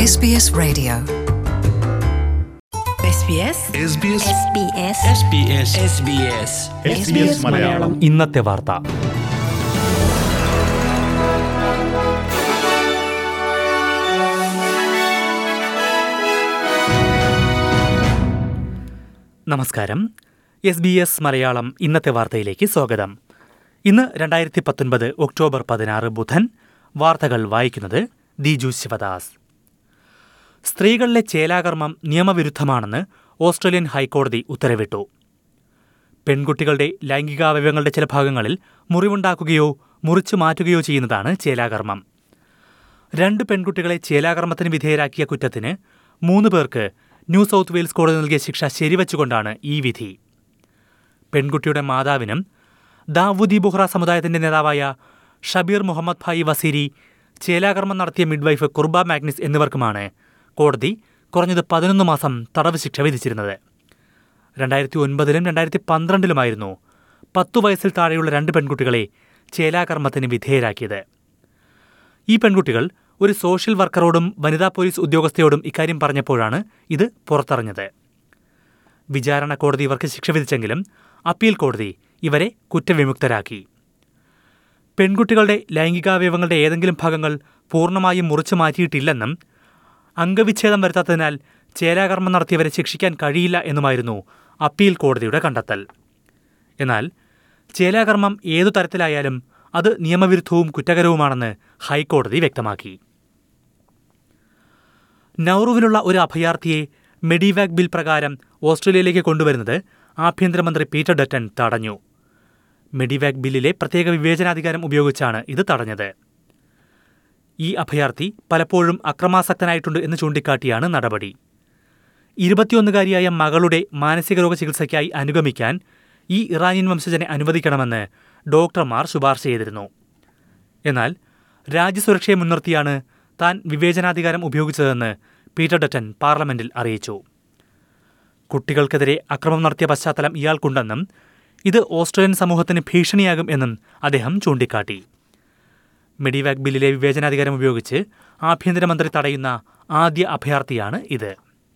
SBS Radio. SBS SBS SBS SBS SBS Malayalam ഇന്നത്തെ വാർത്ത നമസ്കാരം എസ് ബി എസ് മലയാളം ഇന്നത്തെ വാർത്തയിലേക്ക് സ്വാഗതം ഇന്ന് രണ്ടായിരത്തി പത്തൊൻപത് ഒക്ടോബർ പതിനാറ് ബുധൻ വാർത്തകൾ വായിക്കുന്നത് ദിജു ശിവദാസ് സ്ത്രീകളിലെ ചേലാകർമ്മം നിയമവിരുദ്ധമാണെന്ന് ഓസ്ട്രേലിയൻ ഹൈക്കോടതി ഉത്തരവിട്ടു പെൺകുട്ടികളുടെ ലൈംഗികാവയവങ്ങളുടെ ചില ഭാഗങ്ങളിൽ മുറിവുണ്ടാക്കുകയോ മുറിച്ചു മാറ്റുകയോ ചെയ്യുന്നതാണ് ചേലാകർമ്മം രണ്ട് പെൺകുട്ടികളെ ചേലാകർമ്മത്തിന് വിധേയരാക്കിയ കുറ്റത്തിന് മൂന്ന് പേർക്ക് ന്യൂ സൗത്ത് വെയിൽസ് കോടതി നൽകിയ ശിക്ഷ ശരിവച്ചുകൊണ്ടാണ് ഈ വിധി പെൺകുട്ടിയുടെ മാതാവിനും ദാവൂദി ബുഹ്റ സമുദായത്തിന്റെ നേതാവായ ഷബീർ മുഹമ്മദ് ഭായി വസീരി ചേലാകർമ്മം നടത്തിയ മിഡ്വൈഫ് കുർബ മാഗ്നിസ് എന്നിവർക്കുമാണ് കോടതി കുറഞ്ഞത് പതിനൊന്ന് മാസം തടവ് ശിക്ഷ വിധിച്ചിരുന്നത് രണ്ടായിരത്തി ഒൻപതിലും രണ്ടായിരത്തി പന്ത്രണ്ടിലുമായിരുന്നു പത്തു വയസ്സിൽ താഴെയുള്ള രണ്ട് പെൺകുട്ടികളെ ചേലാകർമ്മത്തിന് വിധേയരാക്കിയത് ഈ പെൺകുട്ടികൾ ഒരു സോഷ്യൽ വർക്കറോടും വനിതാ പോലീസ് ഉദ്യോഗസ്ഥയോടും ഇക്കാര്യം പറഞ്ഞപ്പോഴാണ് ഇത് പുറത്തറിഞ്ഞത് വിചാരണ കോടതി ഇവർക്ക് ശിക്ഷ വിധിച്ചെങ്കിലും അപ്പീൽ കോടതി ഇവരെ കുറ്റവിമുക്തരാക്കി പെൺകുട്ടികളുടെ ലൈംഗികാവയവങ്ങളുടെ ഏതെങ്കിലും ഭാഗങ്ങൾ പൂർണ്ണമായും മുറിച്ചു മാറ്റിയിട്ടില്ലെന്നും അംഗവിച്ഛേദം വരുത്താത്തതിനാൽ ചേരാകർമ്മം നടത്തിയവരെ ശിക്ഷിക്കാൻ കഴിയില്ല എന്നുമായിരുന്നു അപ്പീൽ കോടതിയുടെ കണ്ടെത്തൽ എന്നാൽ ചേലാകർമ്മം ഏതു തരത്തിലായാലും അത് നിയമവിരുദ്ധവും കുറ്റകരവുമാണെന്ന് ഹൈക്കോടതി വ്യക്തമാക്കി നൌറുവിലുള്ള ഒരു അഭയാർത്ഥിയെ മെഡിവാക് ബിൽ പ്രകാരം ഓസ്ട്രേലിയയിലേക്ക് കൊണ്ടുവരുന്നത് ആഭ്യന്തരമന്ത്രി പീറ്റർ ഡറ്റൻ തടഞ്ഞു മെഡിവാക് ബില്ലിലെ പ്രത്യേക വിവേചനാധികാരം ഉപയോഗിച്ചാണ് ഇത് തടഞ്ഞത് ഈ അഭയാർത്ഥി പലപ്പോഴും അക്രമാസക്തനായിട്ടുണ്ട് എന്ന് ചൂണ്ടിക്കാട്ടിയാണ് നടപടി ഇരുപത്തിയൊന്നുകാരിയായ മകളുടെ മാനസികരോഗ ചികിത്സയ്ക്കായി അനുഗമിക്കാൻ ഈ ഇറാനിയൻ വംശജനെ അനുവദിക്കണമെന്ന് ഡോക്ടർമാർ ശുപാർശ ചെയ്തിരുന്നു എന്നാൽ രാജ്യസുരക്ഷയെ മുൻനിർത്തിയാണ് താൻ വിവേചനാധികാരം ഉപയോഗിച്ചതെന്ന് പീറ്റർ ഡറ്റൻ പാർലമെന്റിൽ അറിയിച്ചു കുട്ടികൾക്കെതിരെ അക്രമം നടത്തിയ പശ്ചാത്തലം ഇയാൾക്കുണ്ടെന്നും ഇത് ഓസ്ട്രേലിയൻ സമൂഹത്തിന് ഭീഷണിയാകും എന്നും അദ്ദേഹം ചൂണ്ടിക്കാട്ടി മെഡിവാക് ബില്ലിലെ വിവേചനാധികാരം ഉപയോഗിച്ച് ആഭ്യന്തരമന്ത്രി തടയുന്ന ആദ്യ അഭയാർത്ഥിയാണ് ഇത്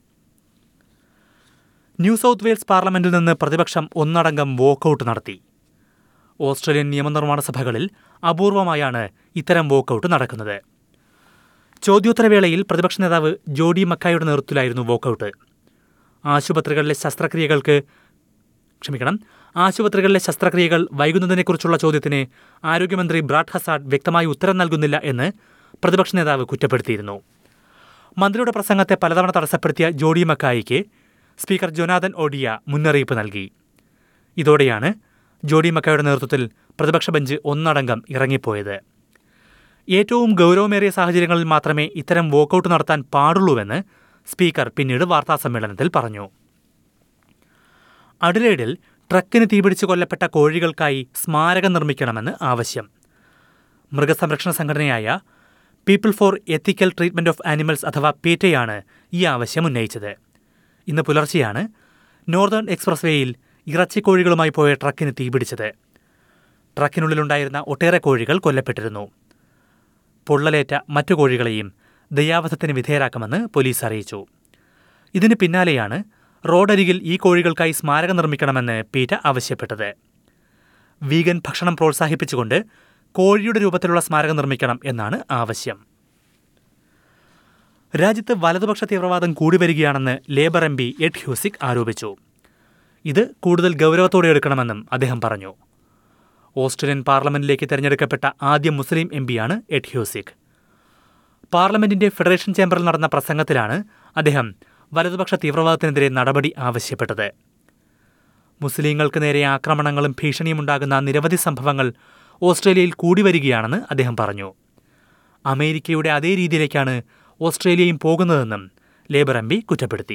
ന്യൂ സൗത്ത് വെയിൽസ് പാർലമെന്റിൽ നിന്ന് പ്രതിപക്ഷം ഒന്നടങ്കം വോക്കൌട്ട് നടത്തി ഓസ്ട്രേലിയൻ നിയമനിർമ്മാണ സഭകളിൽ അപൂർവമായാണ് ഇത്തരം വോക്കൌട്ട് നടക്കുന്നത് ചോദ്യോത്തരവേളയിൽ പ്രതിപക്ഷ നേതാവ് ജോഡി മക്കായുടെ നേതൃത്വത്തിലായിരുന്നു വോക്കൌട്ട് ആശുപത്രികളിലെ ശസ്ത്രക്രിയകൾക്ക് ക്ഷമിക്കണം ആശുപത്രികളിലെ ശസ്ത്രക്രിയകൾ വൈകുന്നതിനെക്കുറിച്ചുള്ള ചോദ്യത്തിന് ആരോഗ്യമന്ത്രി ബ്രാഡ് ഹസാഡ് വ്യക്തമായി ഉത്തരം നൽകുന്നില്ല എന്ന് പ്രതിപക്ഷ നേതാവ് കുറ്റപ്പെടുത്തിയിരുന്നു മന്ത്രിയുടെ പ്രസംഗത്തെ പലതവണ തടസ്സപ്പെടുത്തിയ ജോഡി മക്കായിക്ക് സ്പീക്കർ ജൊനാഥൻ ഒഡിയ മുന്നറിയിപ്പ് നൽകി ഇതോടെയാണ് ജോഡി മക്കായുടെ നേതൃത്വത്തിൽ പ്രതിപക്ഷ ബെഞ്ച് ഒന്നടങ്കം ഇറങ്ങിപ്പോയത് ഏറ്റവും ഗൗരവമേറിയ സാഹചര്യങ്ങളിൽ മാത്രമേ ഇത്തരം വോക്കൌട്ട് നടത്താൻ പാടുള്ളൂവെന്ന് സ്പീക്കർ പിന്നീട് വാർത്താസമ്മേളനത്തിൽ പറഞ്ഞു അഡിലേഡിൽ ട്രക്കിന് തീപിടിച്ച് കൊല്ലപ്പെട്ട കോഴികൾക്കായി സ്മാരകം നിർമ്മിക്കണമെന്ന് ആവശ്യം മൃഗസംരക്ഷണ സംഘടനയായ people for ethical treatment of animals അഥവാ പീറ്റയാണ് ഈ ആവശ്യം ഉന്നയിച്ചത് ഇന്ന് പുലർച്ചെയാണ് നോർത്തേൺ എക്സ്പ്രസ് വേയിൽ ഇറച്ചിക്കോഴികളുമായി പോയ ട്രക്കിന് തീപിടിച്ചത് ട്രക്കിനുള്ളിലുണ്ടായിരുന്ന ഒട്ടേറെ കോഴികൾ കൊല്ലപ്പെട്ടിരുന്നു പൊള്ളലേറ്റ മറ്റു കോഴികളെയും ദയാവധത്തിന് വിധേയരാക്കുമെന്ന് പോലീസ് അറിയിച്ചു ഇതിന് പിന്നാലെയാണ് റോഡരികിൽ ഈ കോഴികൾക്കായി സ്മാരകം നിർമ്മിക്കണമെന്ന് പീറ്റ ആവശ്യപ്പെട്ടത് വീഗൻ ഭക്ഷണം പ്രോത്സാഹിപ്പിച്ചുകൊണ്ട് കോഴിയുടെ രൂപത്തിലുള്ള സ്മാരകം നിർമ്മിക്കണം എന്നാണ് ആവശ്യം രാജ്യത്ത് വലതുപക്ഷ തീവ്രവാദം കൂടി വരികയാണെന്ന് Labour M P Ed Husic ആരോപിച്ചു ഇത് കൂടുതൽ ഗൗരവത്തോടെ എടുക്കണമെന്നും അദ്ദേഹം പറഞ്ഞു ഓസ്ട്രേലിയൻ പാർലമെന്റിലേക്ക് തെരഞ്ഞെടുക്കപ്പെട്ട ആദ്യ മുസ്ലിം എം പിയാണ് എഡ് ഹ്യൂസിക് പാർലമെന്റിന്റെ ഫെഡറേഷൻ ചേംബറിൽ നടന്ന പ്രസംഗത്തിലാണ് അദ്ദേഹം വലതുപക്ഷ തീവ്രവാദത്തിനെതിരെ നടപടി ആവശ്യപ്പെട്ടത് മുസ്ലിങ്ങൾക്ക് നേരെ ആക്രമണങ്ങളും ഭീഷണിയും ഉണ്ടാകുന്ന നിരവധി സംഭവങ്ങൾ ഓസ്ട്രേലിയയിൽ കൂടി വരികയാണെന്ന് അദ്ദേഹം പറഞ്ഞു അമേരിക്കയുടെ അതേ രീതിയിലേക്കാണ് ഓസ്ട്രേലിയയും പോകുന്നതെന്നും ലേബർ എം പി കുറ്റപ്പെടുത്തി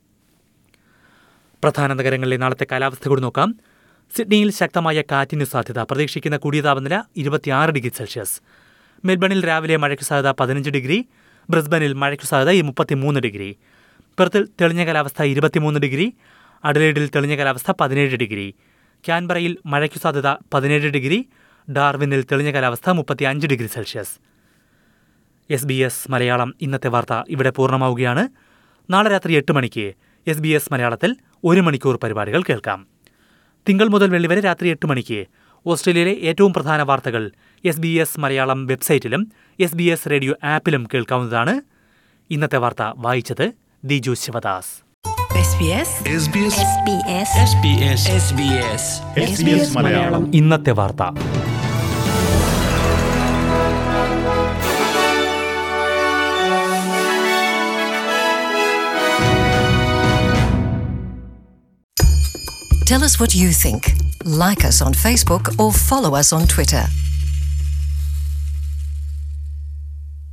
പ്രധാന നഗരങ്ങളിലെ നാളത്തെ കാലാവസ്ഥ കൂടി നോക്കാം സിഡ്നിയിൽ ശക്തമായ കാറ്റിന് സാധ്യത പ്രതീക്ഷിക്കുന്ന കൂടിയ താപനില ഇരുപത്തിയാറ് ഡിഗ്രി സെൽഷ്യസ് മെൽബണിൽ രാവിലെ മഴയ്ക്ക് സാധ്യത പതിനഞ്ച് ഡിഗ്രി ബ്രിസ്ബനിൽ മഴയ്ക്ക് സാധ്യത ഈ മുപ്പത്തിമൂന്ന് ഡിഗ്രി പെർത്തിൽ തെളിഞ്ഞ കാലാവസ്ഥ ഇരുപത്തിമൂന്ന് ഡിഗ്രി അഡലേഡിൽ തെളിഞ്ഞ കാലാവസ്ഥ പതിനേഴ് ഡിഗ്രി ക്യാൻബറയിൽ മഴയ്ക്കു സാധ്യത പതിനേഴ് ഡിഗ്രി ഡാർവിനിൽ തെളിഞ്ഞ കാലാവസ്ഥ മുപ്പത്തിയഞ്ച് degree Celsius S B S Malayalam ഇന്നത്തെ വാർത്ത ഇവിടെ പൂർണ്ണമാവുകയാണ് നാളെ രാത്രി എട്ട് മണിക്ക് എസ് ബി എസ് മലയാളത്തിൽ ഒരു മണിക്കൂർ പരിപാടികൾ കേൾക്കാം തിങ്കൾ മുതൽ വെള്ളി വരെ രാത്രി എട്ട് മണിക്ക് ഓസ്ട്രേലിയയിലെ ഏറ്റവും പ്രധാന വാർത്തകൾ എസ് ബി എസ് മലയാളം വെബ്സൈറ്റിലും എസ് ബി എസ് റേഡിയോ ആപ്പിലും കേൾക്കാവുന്നതാണ് ഇന്നത്തെ വാർത്ത വായിച്ചത് Diju Sivadas SBS SBS SBS SBS SBS SBS Malayalam ഇന്നത്തെ വാർത്ത Tell us what you think. Like us on Facebook or follow us on Twitter.